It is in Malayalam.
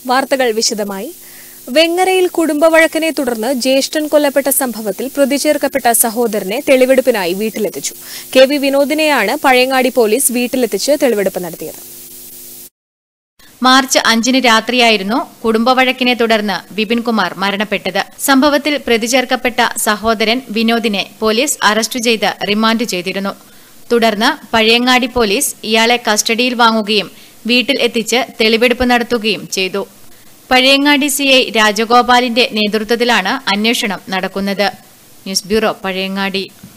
വാർത്തകൾ വിശദമായി വെങ്ങരയിൽ കുടുംബവഴക്കിനെ തുടർന്ന് ജ്യേഷ്ഠൻ കൊല്ലപ്പെട്ട സംഭവത്തിൽ പ്രതി ചേർക്കപ്പെട്ട സഹോദരനെ തെളിവെടുപ്പിനായി വീട്ടിലെത്തിച്ചു കെ വി വിനോദിനെയാണ് പഴയങ്ങാടി പോലീസ് വീട്ടിലെത്തിച്ച് തെളിവെടുപ്പ് നടത്തിയത് മാർച്ച് അഞ്ചിന് രാത്രിയായിരുന്നു കുടുംബവഴക്കിനെ തുടർന്ന് വിപിൻകുമാർ മരണപ്പെട്ടത് സംഭവത്തിൽ പ്രതി ചേർക്കപ്പെട്ട സഹോദരൻ വിനോദിനെ പോലീസ് അറസ്റ്റ് ചെയ്ത് റിമാൻഡ് ചെയ്തിരുന്നു തുടർന്ന് പഴയങ്ങാടി പോലീസ് ഇയാളെ കസ്റ്റഡിയിൽ വാങ്ങുകയും വീട്ടിൽ എത്തിച്ച് തെളിവെടുപ്പ് നടത്തുകയും ചെയ്തു പഴയങ്ങാടി സിഐ രാജഗോപാലിന്റെ നേതൃത്വത്തിലാണ് അന്വേഷണം നടക്കുന്നത് ന്യൂസ് ബ്യൂറോ പഴയങ്ങാടി